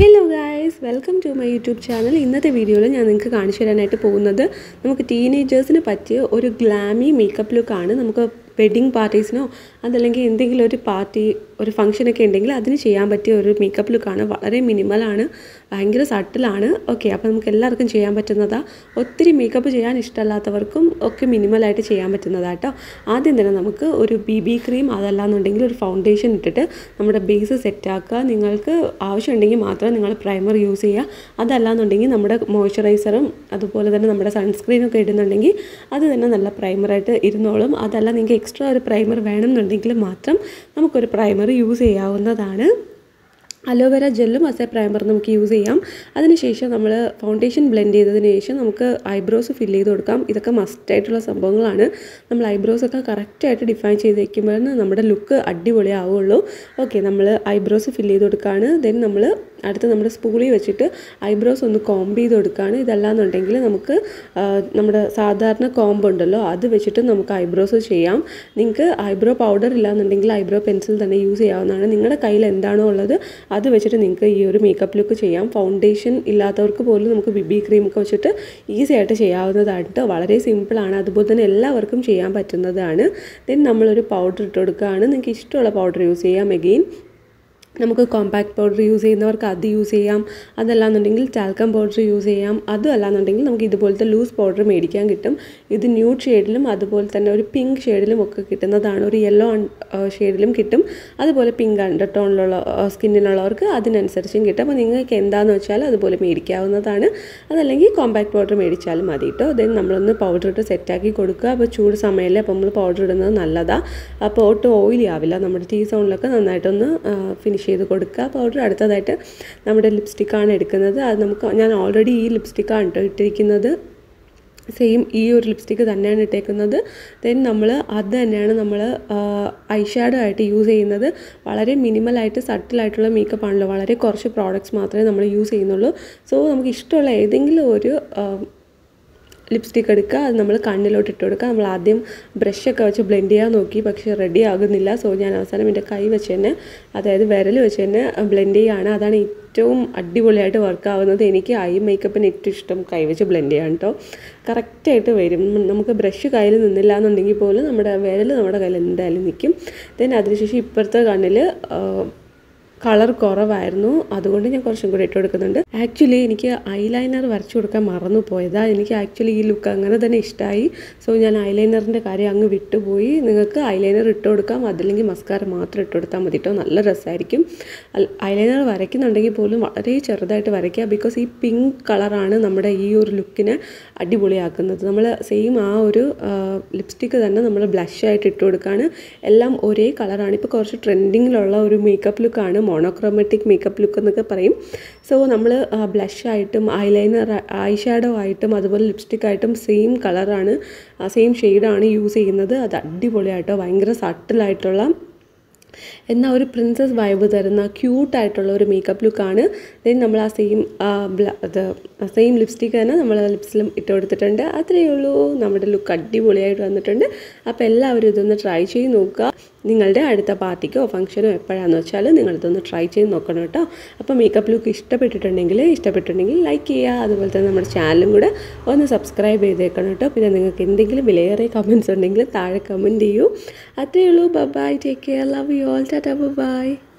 hello guys welcome to my YouTube channel ഇന്നത്തെ വീഡിയോയിൽ ഞാൻ നിങ്ങൾക്ക് കാണിച്ചു തരാനായിട്ട് പോകുന്നത് നമുക്ക് ടീനേജേഴ്സിന് പറ്റിയ ഒരു ഗ്ലാമി മേക്കപ്പ് ലുക്കാണ് നമുക്ക് വെഡ്ഡിങ് പാർട്ടീസിനോ അതല്ലെങ്കിൽ എന്തെങ്കിലും ഒരു പാർട്ടി ഒരു ഫംഗ്ഷനൊക്കെ ഉണ്ടെങ്കിൽ അതിന് ചെയ്യാൻ പറ്റിയ ഒരു മേക്കപ്പ് ലുക്കാണ് വളരെ മിനിമലാണ് ഭയങ്കര സട്ടിലാണ് ഓക്കെ അപ്പോൾ നമുക്ക് എല്ലാവർക്കും ചെയ്യാൻ പറ്റുന്നതാണ് ഒത്തിരി മേക്കപ്പ് ചെയ്യാൻ ഇഷ്ടമല്ലാത്തവർക്കും ഒക്കെ മിനിമലായിട്ട് ചെയ്യാൻ പറ്റുന്നതാണ് കേട്ടോ ആദ്യം തന്നെ നമുക്ക് ഒരു ബി ബി ക്രീം അതല്ലാന്നുണ്ടെങ്കിൽ ഒരു ഫൗണ്ടേഷൻ ഇട്ടിട്ട് നമ്മുടെ ബേസ് സെറ്റാക്കുക നിങ്ങൾക്ക് ആവശ്യമുണ്ടെങ്കിൽ മാത്രം നിങ്ങൾ പ്രൈമർ യൂസ് ചെയ്യുക അതല്ലാന്നുണ്ടെങ്കിൽ നമ്മുടെ മോയ്സ്ചറൈസറും അതുപോലെ തന്നെ നമ്മുടെ സൺസ്ക്രീനൊക്കെ ഇടുന്നുണ്ടെങ്കിൽ അത് തന്നെ നല്ല പ്രൈമറായിട്ട് ഇരുന്നോളും അതല്ല നിങ്ങൾക്ക് എക്സ്ട്രാ ഒരു പ്രൈമർ വേണമെന്നുണ്ടെങ്കിൽ മാത്രം നമുക്കൊരു പ്രൈമർ യൂസ് ചെയ്യാവുന്നതാണ് അലോവേര ജെല്ലും അസേ പ്രൈമർ നമുക്ക് യൂസ് ചെയ്യാം അതിനുശേഷം നമ്മൾ ഫൗണ്ടേഷൻ ബ്ലെൻഡ് ചെയ്തതിന് ശേഷം നമുക്ക് ഐബ്രോസ് ഫില്ല് ചെയ്ത് കൊടുക്കാം ഇതൊക്കെ മസ്റ്റായിട്ടുള്ള സംഭവങ്ങളാണ് നമ്മൾ ഐബ്രോസ് ഒക്കെ കറക്റ്റായിട്ട് ഡിഫൈൻ ചെയ്ത് വയ്ക്കുമ്പോഴാണ് നമ്മുടെ ലുക്ക് അടിപൊളിയാവുള്ളൂ ഓക്കെ നമ്മൾ ഐബ്രോസ് ഫില്ല് ചെയ്ത് കൊടുക്കുകയാണ് ദെൻ നമ്മൾ അടുത്ത് നമ്മുടെ സ്പൂളിൽ വെച്ചിട്ട് ഐബ്രോസ് ഒന്ന് കോംബ് ചെയ്ത് കൊടുക്കുകയാണ് ഇതല്ലാന്നുണ്ടെങ്കിൽ നമുക്ക് ആ, നമ്മുടെ സാധാരണ കോംബ് ഉണ്ടല്ലോ അത് വെച്ചിട്ട് നമുക്ക് ഐബ്രോസ് ചെയ്യാം നിങ്ങൾക്ക് ഐബ്രോ പൗഡർ ഇല്ലാന്നുണ്ടെങ്കിൽ ഐബ്രോ പെൻസിൽ തന്നെ യൂസ് ചെയ്യാവുന്നതാണ് നിങ്ങളുടെ കയ്യിൽ എന്താണോ ഉള്ളത് അത് വെച്ചിട്ട് നിങ്ങൾക്ക് ഈ ഒരു മേക്കപ്പ് ലുക്ക് ചെയ്യാം ഫൗണ്ടേഷൻ ഇല്ലാത്തവർക്ക് പോലും നമുക്ക് ബിബി ക്രീം ഒക്കെ വെച്ചിട്ട് ഈസി ആയിട്ട് ചെയ്യാവുന്നതാണ് കേട്ടോ വളരെ സിമ്പിളാണ് അതുപോലെ തന്നെ എല്ലാവർക്കും ചെയ്യാൻ പറ്റുന്നതാണ് ദെൻ നമ്മളൊരു പൗഡർ ഇട്ട് കൊടുക്കുകയാണ് നിങ്ങൾക്ക് ഇഷ്ടമുള്ള പൗഡർ യൂസ് ചെയ്യാം എഗെയിൻ നമുക്ക് കോമ്പാക്ട് പൗഡർ യൂസ് ചെയ്യുന്നവർക്ക് അത് യൂസ് ചെയ്യാം അതല്ലാന്നുണ്ടെങ്കിൽ ടാൽക്കം പൗഡർ യൂസ് ചെയ്യാം അതും അല്ലാന്നുണ്ടെങ്കിൽ നമുക്ക് ഇതുപോലത്തെ ലൂസ് പൗഡർ മേടിക്കാൻ കിട്ടും ഇത് ന്യൂഡ് ഷെയ്ഡിലും അതുപോലെ തന്നെ ഒരു പിങ്ക് ഷെയ്ഡിലും ഒക്കെ കിട്ടുന്നതാണ് ഒരു യെല്ലോ ഷെയ്ഡിലും കിട്ടും അതുപോലെ പിങ്ക് അണ്ടർ ടോണിലുള്ള സ്കിന്നിനുള്ളവർക്ക് അതിനനുസരിച്ചും കിട്ടും അപ്പോൾ നിങ്ങൾക്ക് എന്താണെന്ന് വെച്ചാൽ അതുപോലെ മേടിക്കാവുന്നതാണ് അതല്ലെങ്കിൽ കോമ്പാക്ട് പൗഡർ മേടിച്ചാലും മതി കേട്ടോ ദെൻ നമ്മളൊന്ന് പൗഡർ ഇട്ട് സെറ്റാക്കി കൊടുക്കുക അപ്പോൾ ചൂട് സമയമല്ലേ അപ്പോൾ നമ്മൾ പൗഡർ ഇടുന്നത് നല്ലതാണ് അപ്പോൾ ഒട്ടും ഓയിലി ആവില്ല നമ്മുടെ ടീ സോണിലൊക്കെ നന്നായിട്ടൊന്ന് ഫിനിഷ് ചെയ്ത് കൊടുക്കുക പൗഡർ അടുത്തതായിട്ട് നമ്മുടെ ലിപ്സ്റ്റിക്കാണ് എടുക്കുന്നത് അത് നമുക്ക് ഞാൻ ഓൾറെഡി ഈ ലിപ്സ്റ്റിക്കാണ് കേട്ടോ ഇട്ടിരിക്കുന്നത് സെയിം ഈ ഒരു ലിപ്സ്റ്റിക്ക് തന്നെയാണ് ഇട്ടേക്കുന്നത് ദെൻ നമ്മൾ അത് തന്നെയാണ് നമ്മൾ ഐ ഷാഡോ ആയിട്ട് യൂസ് ചെയ്യുന്നത് വളരെ മിനിമലായിട്ട് സട്ടിലായിട്ടുള്ള മേക്കപ്പ് ആണല്ലോ വളരെ കുറച്ച് പ്രോഡക്റ്റ്സ് മാത്രമേ നമ്മൾ യൂസ് ചെയ്യുന്നുള്ളൂ സോ നമുക്ക് ഇഷ്ടമുള്ള ഏതെങ്കിലും ഒരു ലിപ്സ്റ്റിക്ക് എടുക്കുക അത് നമ്മൾ കണ്ണിലോട്ട് ഇട്ട് കൊടുക്കുക നമ്മൾ ആദ്യം ബ്രഷൊക്കെ വെച്ച് ബ്ലെൻഡ് ചെയ്യാൻ നോക്കി പക്ഷേ റെഡി ആകുന്നില്ല സോ ഞാൻ അവസാനം എൻ്റെ കൈ വെച്ച് തന്നെ അതായത് വിരൽ വെച്ച് തന്നെ ബ്ലെൻഡ് ചെയ്യുകയാണ് അതാണ് ഏറ്റവും അടിപൊളിയായിട്ട് വർക്ക് ആവുന്നത് എനിക്ക് ഐ മേക്കപ്പിന് ഏറ്റവും ഇഷ്ടം കൈ വെച്ച് ബ്ലെൻഡ് ചെയ്യാൻ കേട്ടോ കറക്റ്റായിട്ട് വരും നമുക്ക് ബ്രഷ് കയ്യിൽ നിന്നില്ല എന്നുണ്ടെങ്കിൽ പോലും നമ്മുടെ വിരൽ നമ്മുടെ കയ്യിൽ എന്തായാലും നിൽക്കും ദെൻ അതിനുശേഷം ഇപ്പുറത്തെ കണ്ണിൽ കളർ കുറവായിരുന്നു അതുകൊണ്ട് ഞാൻ കുറച്ചും കൂടി ഇട്ട് കൊടുക്കുന്നുണ്ട് ആക്ച്വലി എനിക്ക് ഐലൈനർ വരച്ചു കൊടുക്കാൻ മറന്നു പോയതാ എനിക്ക് ആക്ച്വലി ഈ ലുക്ക് അങ്ങനെ തന്നെ ഇഷ്ടമായി സോ ഞാൻ ഐലൈനറിൻ്റെ കാര്യം അങ്ങ് വിട്ടുപോയി നിങ്ങൾക്ക് ഐലൈനർ ഇട്ട് കൊടുക്കാം അതല്ലെങ്കിൽ മസ്കാര മാത്രം ഇട്ട് കൊടുത്താൽ മതി കേട്ടോ നല്ല രസമായിരിക്കും ഐലൈനർ വരയ്ക്കുന്നുണ്ടെങ്കിൽ പോലും വളരെ ചെറുതായിട്ട് വരയ്ക്കുക ബിക്കോസ് ഈ പിങ്ക് കളറാണ് നമ്മുടെ ഈ ഒരു ലുക്കിനെ അടിപൊളിയാക്കുന്നത് നമ്മൾ സെയിം ആ ഒരു ലിപ്സ്റ്റിക്ക് തന്നെ നമ്മൾ ബ്ലഷ് ആയിട്ട് ഇട്ട് കൊടുക്കുകയാണ് എല്ലാം ഒരേ കളറാണ് ഇപ്പോൾ കുറച്ച് ട്രെൻഡിങ്ങിലുള്ള ഒരു മേക്കപ്പ് ലുക്കാണ് മോണോക്രോമാറ്റിക് മേക്കപ്പ് ലുക്ക് എന്നൊക്കെ പറയും സോ നമ്മൾ ബ്ലഷ് ആയിട്ടും ഐലൈനർ ഐ ഷാഡോ ആയിട്ടും അതുപോലെ ലിപ്സ്റ്റിക് ആയിട്ടും സെയിം കളറാണ് സെയിം ഷെയ്ഡാണ് യൂസ് ചെയ്യുന്നത് അത് അടിപൊളിയായിട്ടോ ഭയങ്കര സട്ടിലായിട്ടുള്ള എന്നാൽ ഒരു പ്രിൻസസ് വൈബ് തരുന്ന ക്യൂട്ടായിട്ടുള്ള ഒരു മേക്കപ്പ് ലുക്കാണ് ദെൻ നമ്മൾ ആ സെയിം അത് സെയിം ലിപ്സ്റ്റിക്ക് തന്നെ നമ്മൾ ലിപ്സിലും ഇട്ട് കൊടുത്തിട്ടുണ്ട് അത്രയേ ഉള്ളൂ നമ്മുടെ ലുക്ക് അടിപൊളിയായിട്ട് വന്നിട്ടുണ്ട് അപ്പോൾ എല്ലാവരും ഇതൊന്ന് ട്രൈ ചെയ്ത് നോക്കുക നിങ്ങളുടെ അടുത്ത പാർട്ടിക്കോ ഫംഗ്ഷനോ എപ്പോഴാണെന്ന് വെച്ചാൽ നിങ്ങളിതൊന്ന് ട്രൈ ചെയ്ത് നോക്കണം കേട്ടോ അപ്പോൾ മേക്കപ്പ് ലുക്ക് ഇഷ്ടപ്പെട്ടിട്ടുണ്ടെങ്കിൽ ഇഷ്ടപ്പെട്ടിട്ടുണ്ടെങ്കിൽ ലൈക്ക് ചെയ്യുക അതുപോലെ തന്നെ നമ്മുടെ ചാനലും കൂടെ ഒന്ന് സബ്സ്ക്രൈബ് ചെയ്തേക്കണം കേട്ടോ പിന്നെ നിങ്ങൾക്ക് എന്തെങ്കിലും വിലയേറിയ കമൻസ് ഉണ്ടെങ്കിൽ താഴെ കമൻറ്റ് ചെയ്യൂ അത്രയേ ഉള്ളൂ bye take care love you all tata by